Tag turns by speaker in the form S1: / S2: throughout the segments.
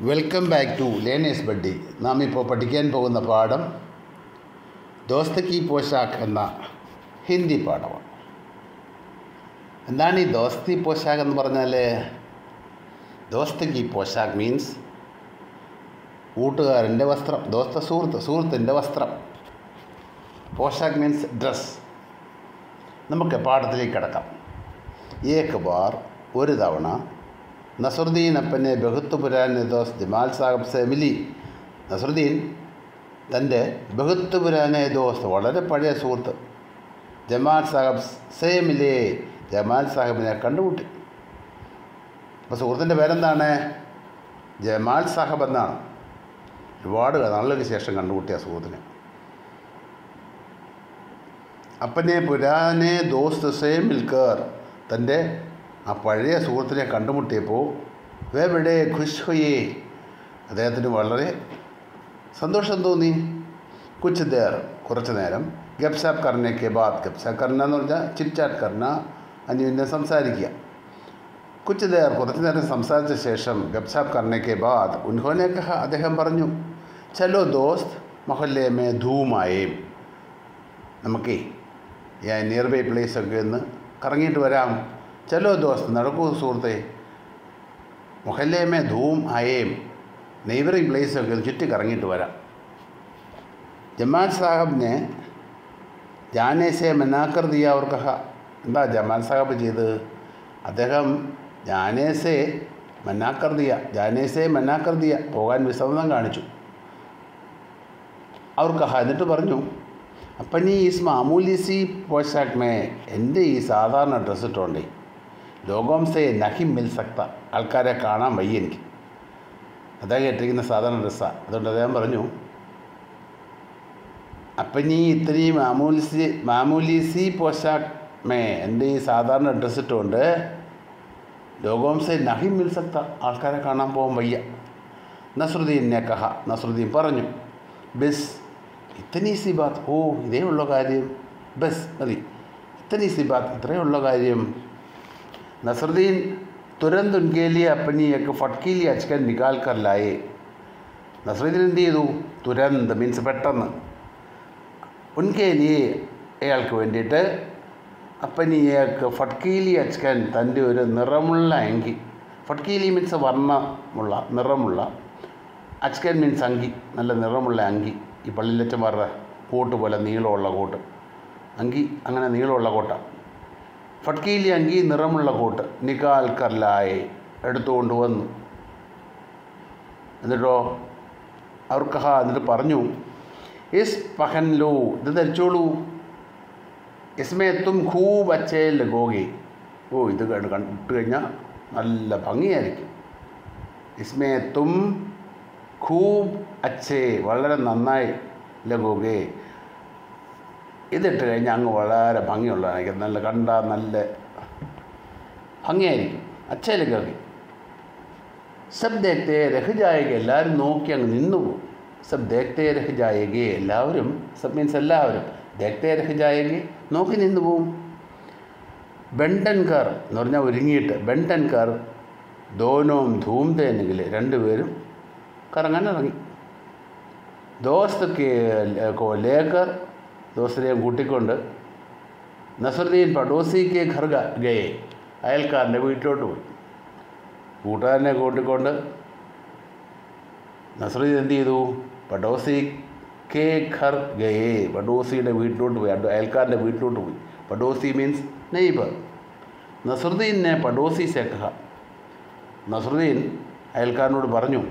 S1: welcome back to learners buddy നാം ഇപ്പോൾ പഠിക്കാൻ പോകുന്ന പാഠം ദോസ്ത് കി പോഷാക്ക് എന്ന ഹിന്ദി പാഠമാണ് എന്താണ് ഈ ദോസ്തി പോഷാക്ക് എന്ന് പറഞ്ഞാൽ ദോസ്ത് കി പോഷാക്ക് മീൻസ് കൂട്ടുകാരൻ്റെ വസ്ത്രം ദോസ്ത സുഹൃത്ത് സുഹൃത്തിൻ്റെ വസ്ത്രം പോഷാക്ക് മീൻസ് ഡ്രസ് നമുക്ക് പാഠത്തിലേക്ക് കിടക്കാം ഏക്ക് ബാർ ഒരു തവണ നസറുദ്ദീൻ അപ്പനെ ബഹുത്ത് പുരാൻ ദോസ് ജമാൽ സാഹിബ് സെ മിലി നസറുദ്ദീൻ തൻ്റെ ബഹുത്ത് പുരാനെ ദോസ്ത് വളരെ പഴയ സുഹൃത്ത് ജമാൽ സാഹിബ് സേ മിലേ ജമാൽ സാഹിബിനെ കണ്ടുമുട്ടി അപ്പോൾ സുഹൃത്തിൻ്റെ പേരെന്താണ് ജമാൽ സാഹിബ് എന്നാണ് ഒരുപാട് നാളുകൾക്ക് ശേഷം കണ്ടുമുട്ടിയ സുഹൃത്തിനെ അപ്പനെ പുരാനെ ദോസ്ത് സേ മിൽക്കർ തൻ്റെ ആ പഴയ സുഹൃത്തിനെ കണ്ടുമുട്ടിയപ്പോൾ വേവിടെ ഖുഷ് ഹൊയേ അദ്ദേഹത്തിന് വളരെ സന്തോഷം തോന്നി കുച്ച് ദേർ കുറച്ച് നേരം ഗപ്സാപ്പ് കർണയ്ക്ക് ബാദ് ഗപ്സാപ്പ് കർണ എന്ന് പറഞ്ഞാൽ ചിറ്റ്ചാറ്റ് കർണ അന്യോന്യം സംസാരിക്കുക കുച്ച് ദേർ കുറച്ച് നേരം സംസാരിച്ച ശേഷം ഗപ്സാപ്പ് കർണയ്ക്ക് ബാദ് ഉൻഹോനെ കഹ അദ്ദേഹം പറഞ്ഞു ചലോ ദോസ്ത് മൊഹല്ലെ മേ ധൂമായേ നമുക്കേ നിയർ ബൈ പ്ലേസൊക്കെ ഒന്ന് കറങ്ങിയിട്ട് വരാം ചലോ ദോസ്ത് നടക്കൂ സുഹൃത്തെ മൊഹല്ലേമേ ധൂം ആയേം നെയ്ബറിങ് പ്ലേസൊക്കെ ഒന്ന് ചുറ്റി കറങ്ങിയിട്ട് വരാം ജമാൽ സാഹബിനെ ജാനേസെ മനാക്കർ ദിയ അവർ കഹ എന്താ ജമാൽ സാഹബ് ചെയ്ത് അദ്ദേഹം ജാനേസെ മന്നാക്കർ ദിയ ജാനേസെ മന്നാക്കർ ദിയ പോകാൻ വിസമ്മതം കാണിച്ചു അവർ കഹ എന്നിട്ട് പറഞ്ഞു അപ്പം നീ ഈ മാമൂലി സി പോഷാക്ക് മേ എൻ്റെ ഈ സാധാരണ ഡ്രസ്സ് ഇട്ടോണ്ടേ ലോകം സേ നഹി മിൽ സക്ത ആൾക്കാരെ കാണാൻ വയ്യ എനിക്ക് അദ്ദേഹം ഇട്ടിരിക്കുന്ന സാധാരണ ഡ്രസ്സാണ് അതുകൊണ്ട് അദ്ദേഹം പറഞ്ഞു അപ്പം നീ ഇത്രയും മാമൂലി സി മാമൂലി സി പോഷാക്ക് മേ എൻ്റെ ഈ സാധാരണ ഡ്രസ്സ് ഇട്ടുകൊണ്ട് ലോകം സേ നഹി മിൽ സക്ത ആൾക്കാരെ കാണാൻ പോകാൻ വയ്യ നസ്രുദ്ദീനെ കഹ നസ്രുദ്ദീൻ പറഞ്ഞു ബസ് ഇത്തനി സി ബാത്ത് ഓ ഇതേ ഉള്ള കാര്യം ബസ് മതി ഇത്തനി സി ബാത്ത് ഇത്രയേ ഉള്ള കാര്യം നസറുദ്ദീൻ തുരന്ത് ഉൻകേലിയെ അപ്പനി ഒക്കെ ഫട്കീലി അച്ഛൻ നികാൽ കർ ലായേ നസറുദ്ദീൻ എന്ത് ചെയ്തു തുരന്ത് മീൻസ് പെട്ടെന്ന് ഉൻകേലിയെ അയാൾക്ക് വേണ്ടിയിട്ട് അപ്പനിയേക്ക് ഫട്കീലി അച്ഛൻ തൻ്റെ ഒരു നിറമുള്ള അങ്കി ഫട്കീലി മീൻസ് വർണ്ണമുള്ള നിറമുള്ള അച്ഛൻ മീൻസ് അങ്കി നല്ല നിറമുള്ള അങ്കി ഈ പള്ളിയിലച്ചന്മാരുടെ കോട്ട് പോലെ നീളമുള്ള കോട്ട് അങ്കി അങ്ങനെ നീളമുള്ള കോട്ട ഫട്കീലി അങ്കി നിറമുള്ള കോട്ട് നികാൽ കർലായെ എടുത്തുകൊണ്ട് വന്നു എന്നിട്ടോ അവർക്ക് ഹാ എന്നിട്ട് പറഞ്ഞു ഇസ് പഹൻലോ ഇത് ധരിച്ചോളൂ ഇസ്മേ തും ഖൂബ് അച്ചേ ലഗോഗെ ഓ ഇത് കണ്ട് കണ്ടിട്ട് കഴിഞ്ഞാൽ നല്ല ഭംഗിയായിരിക്കും ഇസ്മേ തും ഖൂബ് അച്ഛേ വളരെ നന്നായി ലഗോഗെ ഇതിട്ട് കഴിഞ്ഞാൽ അങ്ങ് വളരെ ഭംഗിയുള്ളതായിരിക്കും നല്ല കണ്ടാൽ നല്ല ഭംഗിയായിരിക്കും അച്ഛേ ലഗോഗെ സബ് ദേഖത്തെ രഹജായക എല്ലാവരും നോക്കി അങ്ങ് നിന്നു പോകും സബ് ദേഖത്തെ രഹജായകെ എല്ലാവരും സബ് മീൻസ് എല്ലാവരും ദേഖത്തെ രഹജായകെ നോക്കി നിന്നു പോവും ബെണ്ടൻകാർ എന്ന് പറഞ്ഞാൽ ഒരുങ്ങിയിട്ട് ബെണ്ടൻകാർ ദോനവും ധൂംതേനെങ്കിൽ രണ്ടുപേരും കറങ്ങാൻ ഇറങ്ങി ദോസ്ത് ലേക്കർ ദോസ്തിനെയും കൂട്ടിക്കൊണ്ട് നസറുദ്ദീൻ പഡോസിക്ക് ഘർ ഗയെ അയൽക്കാരൻ്റെ വീട്ടിലോട്ട് പോയി കൂട്ടുകാരനെ കൂട്ടിക്കൊണ്ട് നസറുദ്ദീൻ എന്ത് ചെയ്തു പഡോസി കെ ഘർ ഗയെ പഡോസിയുടെ വീട്ടിലോട്ട് പോയി അയൽക്കാരൻ്റെ വീട്ടിലോട്ട് പോയി പഡോസി മീൻസ് നെയ്ബർ നസറുദ്ദീനെ പഡോസി സെഖ നസറുദ്ദീൻ അയൽക്കാരനോട് പറഞ്ഞു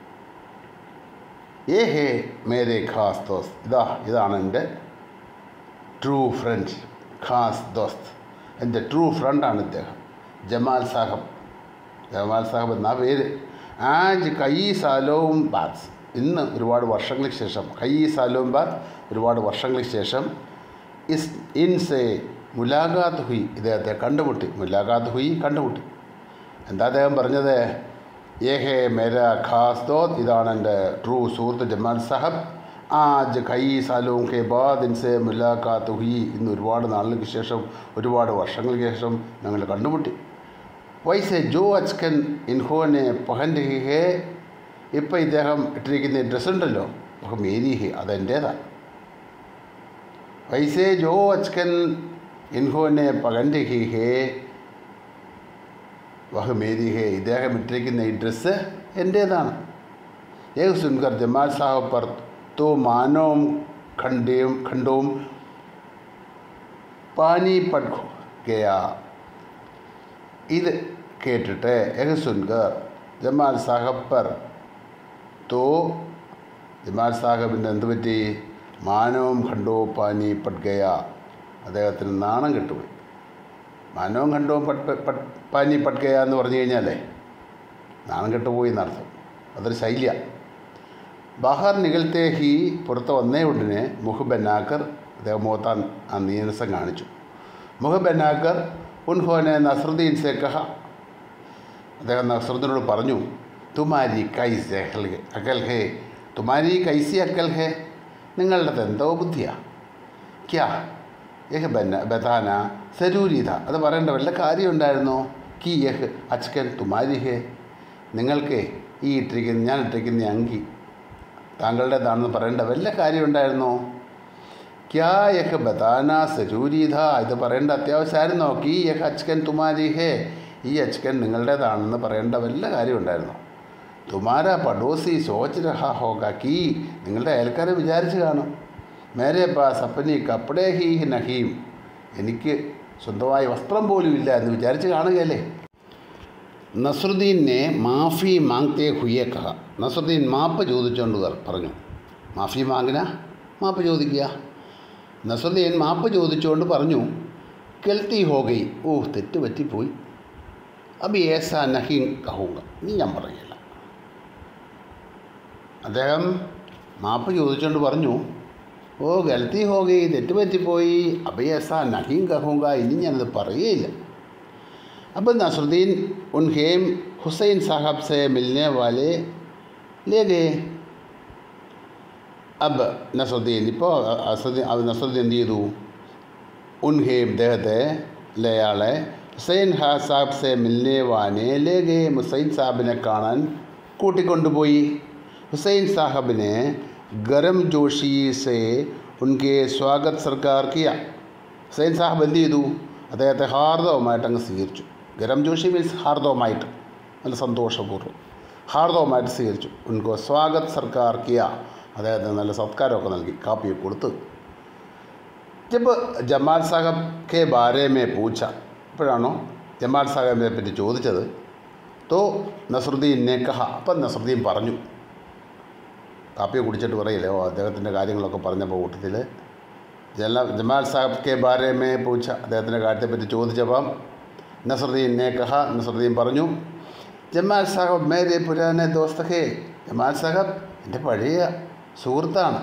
S1: ഏ ഹേ മേരെ ഖാസ് ദോസ്ത് ഇതാ ഇതാണ് എൻ്റെ ട്രൂ ഫ്രണ്ട് ഖാസ് ദോസ്ത് എൻ്റെ ട്രൂ ഫ്രണ്ടാണ് ഇദ്ദേഹം ജമാൽ സാഹബ് ജമാൽ സാഹബ് എന്നാ പേര് ആജ് കൈ സാലോവും ബാദ് ഇന്ന് ഒരുപാട് വർഷങ്ങൾക്ക് ശേഷം കൈ സാലോവും ബാദ് ഒരുപാട് വർഷങ്ങൾക്ക് ശേഷം ഇസ് ഇൻസെ മുലാഖാത്ത് ഹുയി ഇദ്ദേഹത്തെ കണ്ടുമുട്ടി മുലാഖാത്ത് ഹുയി കണ്ടുമുട്ടി എന്താ അദ്ദേഹം പറഞ്ഞത് ഏ ഹേ മേര ഖാസ് ദോത് ഇതാണ് എൻ്റെ ട്രൂ സുഹൃത്ത് ജമാൽ സാഹബ് ആജ് കൈ സാലോം കെ ബാദ് ഇൻസെ മുലാഖാത്ത് ഹുയി ഇന്ന് ഒരുപാട് നാളുകൾക്ക് ശേഷം ഒരുപാട് വർഷങ്ങൾക്ക് ശേഷം ഞങ്ങൾ കണ്ടുമുട്ടി വൈസെ ജോ അച്കൻ ഇൻഹോനെ പഹൻ രഹി ഹേ ഇപ്പം ഇദ്ദേഹം ഇട്ടിരിക്കുന്ന ഡ്രസ്സ് ഉണ്ടല്ലോ അപ്പോൾ മേരി അതെൻ്റേതാണ് वैसे जो आजकल इन्होंने पहन रखी है വഹ മേരി ഹേ ഇദ്ദേഹം ഇട്ടിരിക്കുന്ന ഈ ഡ്രസ്സ് എൻ്റേതാണ് ഏക സുൻകർ ജമാൽ സാഹബ് പർ തോ മാനവും ഖണ്ഡയും ഖണ്ഡവും പാനി പട് ഗയാ ഇത് കേട്ടിട്ട് ഏക സുൻകർ ജമാൽ സാഹബ് പർ തോ ജമാൽ സാഹബിൻ്റെ എന്ത് പറ്റി മാനവും ഖണ്ഡവും പാനി പട് ഗയാ അദ്ദേഹത്തിന് നാണം കെട്ടുപോയി മാനവും ഖണ്ഡവും പട്ട് പട്ട് പാനി പട്ട് ഗയ എന്ന് പറഞ്ഞു കഴിഞ്ഞാലേ നാണം കെട്ടുപോയി എന്നർത്ഥം അതൊരു ശൈലിയ ബഹാർ നികൽത്തെ ഹി പുറത്ത് വന്നേ ഉടനെ മുഹ് ബനാക്കർ അദ്ദേഹം മുഖത്ത് ആ നീരസം കാണിച്ചു മുഹ് ബനാക്കർ ഉൻഹോനെ നസറുദ്ദീൻ സെ കഹ അദ്ദേഹം നസറുദ്ദീനോട് പറഞ്ഞു തുമാരി കൈസ് അക്കൽ അക്കൽ ഹേ തുമാരി കൈസി അക്കൽ ഹേ നിങ്ങളുടെ എന്തോ ബുദ്ധിയാ ക്യാ യഹ് ബന്ന ബതാന സരൂരിത അത് പറയേണ്ട വല്ല കാര്യം ഉണ്ടായിരുന്നോ കി യഹ് അച്കൻ തുമാരി ഹേ നിങ്ങൾക്ക് ഈ ഇട്ടിരിക്കുന്ന ഞാൻ ഇട്ടിരിക്കുന്ന ഈ അങ്കി താങ്കളുടേതാണെന്ന് പറയേണ്ട വല്ല കാര്യം ഉണ്ടായിരുന്നോ ക്യാ യഹ് ബതാന സരൂരിത ഇത് പറയേണ്ട അത്യാവശ്യമായിരുന്നോ കി യഹ് അച്കൻ തുമാരി ഹേ ഈ അച്കൻ നിങ്ങളുടേതാണെന്ന് പറയേണ്ട വല്ല കാര്യം ഉണ്ടായിരുന്നോ തുമാര പഡോസി സോച്ച് രഹാ ഹോഗ കീ നിങ്ങളുടെ അയൽക്കാരെ വിചാരിച്ച് കാണും മേരെ പാസ് അപ്പനി കപ്പടേ ഹി നഹീം എനിക്ക് സ്വന്തമായി വസ്ത്രം പോലും ഇല്ല എന്ന് വിചാരിച്ച് കാണുകയല്ലേ നസറുദ്ദീനെ മാഫി മാങ്തേ ഹുയെ കഹ നസറുദ്ദീൻ മാപ്പ് ചോദിച്ചുകൊണ്ട് പറഞ്ഞു മാഫി മാങ്ങിന മാപ്പ് ചോദിക്കുക നസറുദ്ദീൻ മാപ്പ് ചോദിച്ചുകൊണ്ട് പറഞ്ഞു കെൽത്തി ഹോഗൈ ഓ തെറ്റ് പറ്റിപ്പോയി അബി ഏസ നഹീം കഹൂങ്ക നീ ഞാൻ പറയില്ല അദ്ദേഹം മാപ്പ് ചോദിച്ചുകൊണ്ട് പറഞ്ഞു ഓ ഗലത്തി ഹോഗി തെറ്റുപറ്റിപ്പോയി അഭയസ നഹീം കഹൂങ്ക ഇനി ഞാനത് പറയുകയില്ല अब नसरुद्दीन उनके हुसैन साहब से मिलने वाले ले गए अब നസറുദ്ദീൻ ഇപ്പോൾ അസറുദ്ദീൻ നസറുദ്ദീൻ എന്ത് ചെയ്തു ഉൻഹെ ഇദ്ദേഹത്തെ അയാളെ ഹുസൈൻ ഹാ സാബ് സെ മിൽനെ വാനെ ലേ ഗേ ഹുസൈൻ സാഹിബിനെ കാണാൻ കൂട്ടിക്കൊണ്ടുപോയി ഹുസൈൻ സാഹബിനെ ഗരം ജോഷി സെ ഉൻകെ സ്വാഗത് സർക്കാർ കിയ ഹുസൈൻ സാഹബ് എന്ത് ചെയ്തു അദ്ദേഹത്തെ ഹാർദവമായിട്ട് അങ്ങ് സ്വീകരിച്ചു ഗരം ജോഷി മീൻസ് ഹാർദവമായിട്ട് നല്ല സന്തോഷപൂർവ്വം ഹാർദവമായിട്ട് സ്വീകരിച്ചു ഉൻകോ സ്വാഗത് സർക്കാർ കിയ അദ്ദേഹത്തിന് നല്ല സത്കാരമൊക്കെ നൽകി കാപ്പിയൊക്കെ കൊടുത്ത് ജബ് ജമാൽ സാഹബ് കെ ബാരേമേ പൂച്ച ഇപ്പോഴാണോ ജമാൽ സാഹബിനെ പറ്റി ചോദിച്ചത് തോ നസറുദ്ദീൻ നെ കഹ അപ്പം നസറുദ്ദീൻ പറഞ്ഞു കാപ്പിയെ കുടിച്ചിട്ട് പറയില്ലേ ഓ അദ്ദേഹത്തിൻ്റെ കാര്യങ്ങളൊക്കെ പറഞ്ഞപ്പോൾ കൂട്ടത്തിൽ ജല ജമാൽ സാഹബ് കെ ബാരേമേ പൂച്ച അദ്ദേഹത്തിൻ്റെ കാര്യത്തെപ്പറ്റി ചോദിച്ചപ്പം നസറുദ്ദീൻ നെ കഹ നസറുദ്ദീൻ പറഞ്ഞു ജമാൽ സാഹബ് മേരെ പുരാനെ ദോസ്ത ഹേ ജമാൽ സാഹബ് എൻ്റെ പഴയ സുഹൃത്താണ്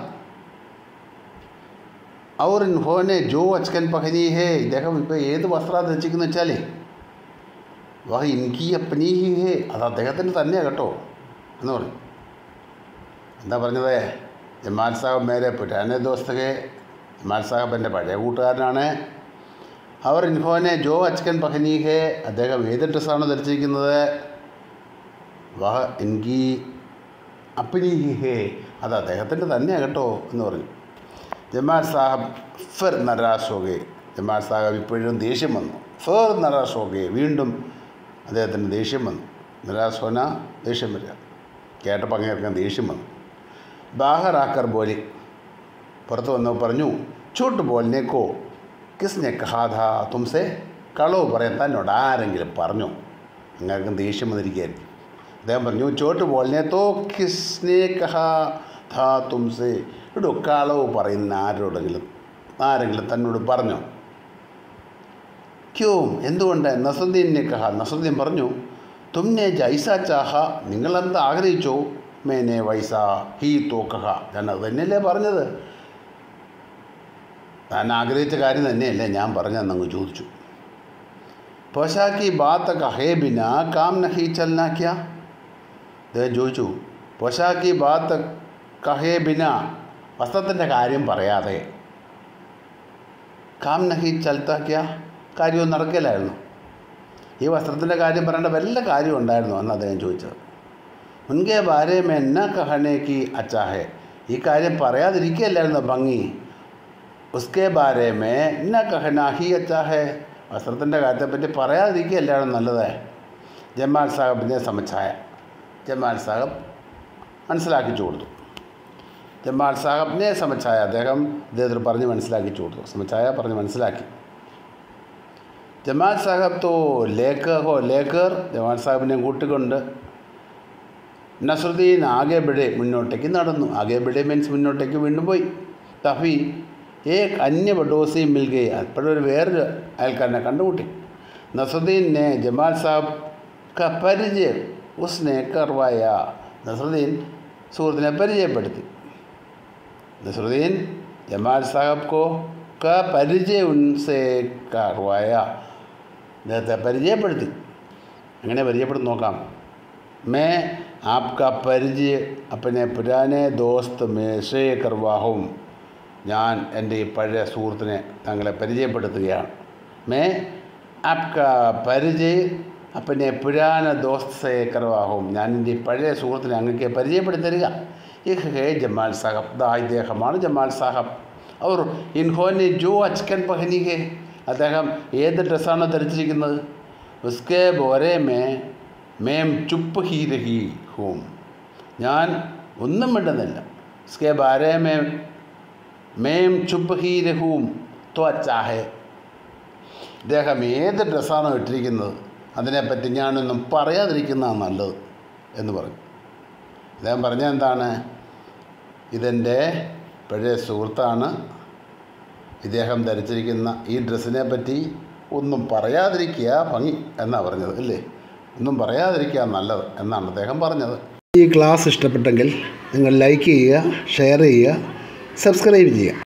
S1: അവർ ഹോനെ ജോ അച്കൻ പഹനി ഹേ ഇദ്ദേഹം ഇപ്പോൾ ഏത് വസ്ത്രം ധരിച്ചിരിക്കുന്നു വെച്ചാലേ വഹ ഇൻകി അപ്പനി ഹി ഹേ അത് അദ്ദേഹത്തിൻ്റെ തന്നെയാണ് കേട്ടോ എന്ന് പറഞ്ഞു എന്താ പറഞ്ഞത് ജമാൽ സാഹബ് മേരെ പുരാനെ ദോസ്തകെ ജമാൽ സാഹബ് എൻ്റെ പഴയ കൂട്ടുകാരനാണ് അവർ ഇൻഫോനെ ജോ അച്കൻ പഹനി ഹേ അദ്ദേഹം ഏത് ഡ്രസ്സാണ് ധരിച്ചിരിക്കുന്നത് വഹ എനിക്ക് അപ്പിനി ഹി ഹേ അത് അദ്ദേഹത്തിൻ്റെ തന്നെയാണ് കേട്ടോ എന്ന് പറഞ്ഞു ജമാൽ സാഹബ് ഫിർ നരാസ് ഹോഗെ ജമാൽ സാഹബ് ഇപ്പോഴും ദേഷ്യം വന്നു ഫിർ നരാസ് ഹോഗെ വീണ്ടും അദ്ദേഹത്തിന് ദേഷ്യം വന്നു നരാസ് ഹോന ദേഷ്യം വരിക കേട്ടപ്പോൾ അങ്ങേർക്കാൻ ദേഷ്യം വന്നു ബാഹറാക്കർ ബോലി പുറത്ത് വന്നു പറഞ്ഞു ചൂട്ട് ബോലിനേക്കോ കിസ്നെ കഹാധ തുംസെ കളവ് പറയാൻ തന്നോട് ആരെങ്കിലും പറഞ്ഞു അങ്ങേർക്കും ദേഷ്യം വന്നിരിക്കുകയായിരിക്കും അദ്ദേഹം പറഞ്ഞു ചോട്ട് ബോലിനെ തോ കിസ്നെ കഹാ ധാ തുംസെ ഇടോ കളവ് പറയുന്ന ആരോടെങ്കിലും ആരെങ്കിലും തന്നോട് പറഞ്ഞോ ക്യോ എന്തുകൊണ്ട് നസറുദ്ദീനെ കഹ നസറുദ്ദീൻ പറഞ്ഞു തുമ്നെ ജൈസ ചാഹ നിങ്ങളെന്ത് ആഗ്രഹിച്ചോ മേനെ വൈസ ഹീ തോ കഹ ഞാൻ അത് തന്നെയല്ലേ പറഞ്ഞത് താൻ ആഗ്രഹിച്ച കാര്യം തന്നെയല്ലേ ഞാൻ പറഞ്ഞതെന്നങ്ങ് ചോദിച്ചു പോശാക്കി ബാത്ത കഹേ ബിന കാം നഹി ചലന ക്യാ അദ്ദേഹം ചോദിച്ചു പോശാക്കി ബാത്ത് കഹേ ബിന വസ്ത്രത്തിൻ്റെ കാര്യം പറയാതെ കാം നഹി ചലത്താക്കിയ കാര്യമൊന്നും നടക്കില്ലായിരുന്നു ഈ വസ്ത്രത്തിൻ്റെ കാര്യം പറയേണ്ട വല്ല കാര്യം ഉണ്ടായിരുന്നോ എന്ന് അദ്ദേഹം ചോദിച്ചത് ഉൻകെ ബാരെ മേ ന കഹനെ കി അച്ചാ ഹെ ഈ കാര്യം പറയാതിരിക്കുകയല്ലായിരുന്നു ഭംഗി ഉസ്കെ ബാരെ മേ ന കഹന ഹി അച്ചാ ഹെ വസ്ത്രത്തിൻ്റെ കാര്യത്തെപ്പറ്റി പറയാതിരിക്കുകയല്ലായിരുന്നു നല്ലത് ജമാൽ സാഹബിനെ സമച്ചായ ജമാൽ സാഹബ് മനസ്സിലാക്കിച്ചു കൊടുത്തു ജമാൽ സാഹബിനെ സമച്ചായ അദ്ദേഹം ഇദ്ദേഹത്തിന് പറഞ്ഞ് മനസ്സിലാക്കിച്ചു കൊടുത്തു സമച്ചായ പറഞ്ഞ് മനസ്സിലാക്കി ജമാൽ സാഹബ് തോ ലേക്കർ ഹോ ലേക്കർ ജമാൽ സാഹബിനെ കൂട്ടിക്കൊണ്ട് നസറുദ്ദീൻ ആകെ ബിടെ മുന്നോട്ടേക്ക് നടന്നു ആകെ ബിടെ മീൻസ് മുന്നോട്ടേക്ക് വീണ്ടും പോയി തഫി ഏക് അന്യ ബഡോസി മിൽ ഗയി അപ്പോഴൊരു വേറൊരു അയൽക്കാരനെ കണ്ടുമുട്ടി നസറുദ്ദീനെ ജമാൽ സാഹബ് ക പരിചയം ഉസ്നെ കർവായ നസറുദ്ദീൻ സുഹൃത്തിനെ പരിചയപ്പെടുത്തി നസറുദ്ദീൻ ജമാൽ സാഹബ് കോ ക പരിചയം ഉൻസെ കർവായ അദ്ദേഹത്തെ പരിചയപ്പെടുത്തി എങ്ങനെ പരിചയപ്പെടുത്തി നോക്കാം मैं आपका പരിചയ अपने പുരാനെ ദോസ്ത് മേശേ കർവാഹും ഞാൻ എൻ്റെ ഈ പഴയ സുഹൃത്തിനെ താങ്കളെ പരിചയപ്പെടുത്തുകയാണ് മേ ആപ്ക പരിചയ अपने പുരാന ദോസ്ത് സേ കർവാഹും ഞാൻ എൻ്റെ ഈ പഴയ സുഹൃത്തിനെ അങ്ങക്ക് പരിചയപ്പെടുത്തി തരിക ഇഹ് ഹേ ജമാൽ സാഹബ് ദാ ഇദ്ദേഹമാണ് ജമാൽ സാഹബ് അവർ ഇൻഹോനെ ജോ അച്കൻ പഹനി ഹേ അദ്ദേഹം ഏത് ഡ്രസ്സാണ് ധരിച്ചിരിക്കുന്നത് ഉസ്കെ ബോരെ മേ മേം ചുപ്പ് ഹീ രഹി ഹൂം ഞാൻ ഒന്നും മിണ്ടുന്നില്ല ഉസ്കെ ബാരെ മേ മേം ചുപ്പ് ഹീ രഹൂം തോ അച്ചാഹെ ഇദ്ദേഹം ഏത് ഡ്രസ്സാണോ ഇട്ടിരിക്കുന്നത് അതിനെപ്പറ്റി ഞാനൊന്നും പറയാതിരിക്കുന്നതാണ് നല്ലത് എന്ന് പറഞ്ഞു അദ്ദേഹം പറഞ്ഞ എന്താണ് ഇതെൻ്റെ പഴയ സുഹൃത്താണ് ഇദ്ദേഹം ധരിച്ചിരിക്കുന്ന ഈ ഡ്രസ്സിനെ പറ്റി ഒന്നും പറയാതിരിക്കുക ഭംഗി എന്നാണ് പറഞ്ഞത് അല്ലേ ഒന്നും പറയാതിരിക്കുക നല്ലത് എന്നാണ് അദ്ദേഹം പറഞ്ഞത്
S2: ഈ ക്ലാസ് ഇഷ്ടപ്പെട്ടെങ്കിൽ നിങ്ങൾ ലൈക്ക് ചെയ്യുക ഷെയർ ചെയ്യുക സബ്സ്ക്രൈബ് ചെയ്യുക